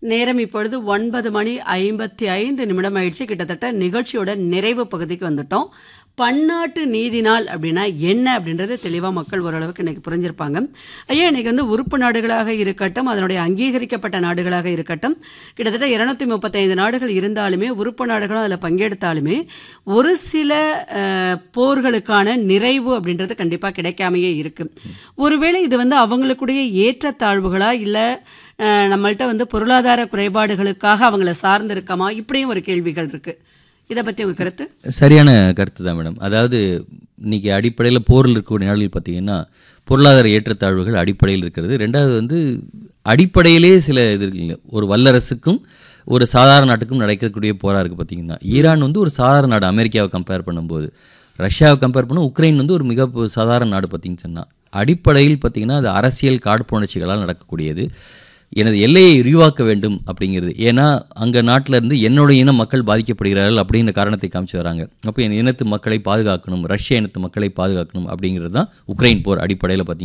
நேரம் இப்பொழுது ஒன்பது மணி ஐம்பத்தி ஐந்து நிமிடம் ஆயிடுச்சு கிட்டத்தட்ட நிகழ்ச்சியோட நிறைவு பகுதிக்கு வந்துட்டோம் பன்னாட்டு நீதி நாள் அப்படின்னா என்ன அப்படின்றது தெளிவாக மக்கள் ஓரளவுக்கு இன்னைக்கு புரிஞ்சிருப்பாங்க ஐயா இன்னைக்கு வந்து உறுப்பு நாடுகளாக இருக்கட்டும் அதனுடைய அங்கீகரிக்கப்பட்ட நாடுகளாக இருக்கட்டும் கிட்டத்தட்ட இருநூத்தி முப்பத்தைந்து நாடுகள் இருந்தாலுமே உறுப்பு நாடுகளும் அதில் பங்கெடுத்தாலுமே ஒரு சில அஹ், போர்களுக்கான நிறைவு அப்படின்றது கண்டிப்பாக கிடைக்காமையே இருக்கு ஒருவேளை இது வந்து அவங்களுக்குடைய ஏற்றத்தாழ்வுகளா இல்லை நம்மள்ட்ட வந்து பொருளாதார குறைபாடுகளுக்காக அவங்கள சார்ந்து இருக்கமா இப்படியும் ஒரு கேள்விகள் இருக்கு இதை பற்றி உங்க கருத்து சரியான கருத்து தான் மேடம் அதாவது இன்னைக்கு அடிப்படையில் போரில் இருக்கக்கூடிய நாடுகள் பார்த்தீங்கன்னா பொருளாதார ஏற்றத்தாழ்வுகள் அடிப்படையில் இருக்கிறது ரெண்டாவது வந்து அடிப்படையிலே சில இது இருக்குங்க ஒரு வல்லரசுக்கும் ஒரு சாதாரண நாட்டுக்கும் நடக்கக்கூடிய போராக இருக்குது பார்த்தீங்கன்னா ஈரான் வந்து ஒரு சாதாரண நாடு அமெரிக்காவை கம்பேர் பண்ணும்போது ரஷ்யாவை கம்பேர் பண்ண உக்ரைன் வந்து ஒரு மிக ப- சாதாரண நாடு பார்த்தீங்கன்னு சொன்னால் அடிப்படையில் பார்த்தீங்கன்னா அது அரசியல் காழ்ப்புணர்ச்சிகளால் நடக்கக்கூடியது எனது எல்லையை விரிவாக்க வேண்டும் அப்படிங்கிறது ஏன்னா அங்கே நாட்டில் இருந்து என்னோட இன மக்கள் பாதிக்கப்படுகிறார்கள் அப்படிங்கிற காரணத்தை காமிச்சு வராங்க அப்போ என் இனத்து மக்களை பாதுகாக்கணும் ரஷ்ய இனத்து மக்களை பாதுகாக்கணும் அப்படிங்கிறது தான் உக்ரைன் போர் அடிப்படையில் பார்த்தீங்கன்னா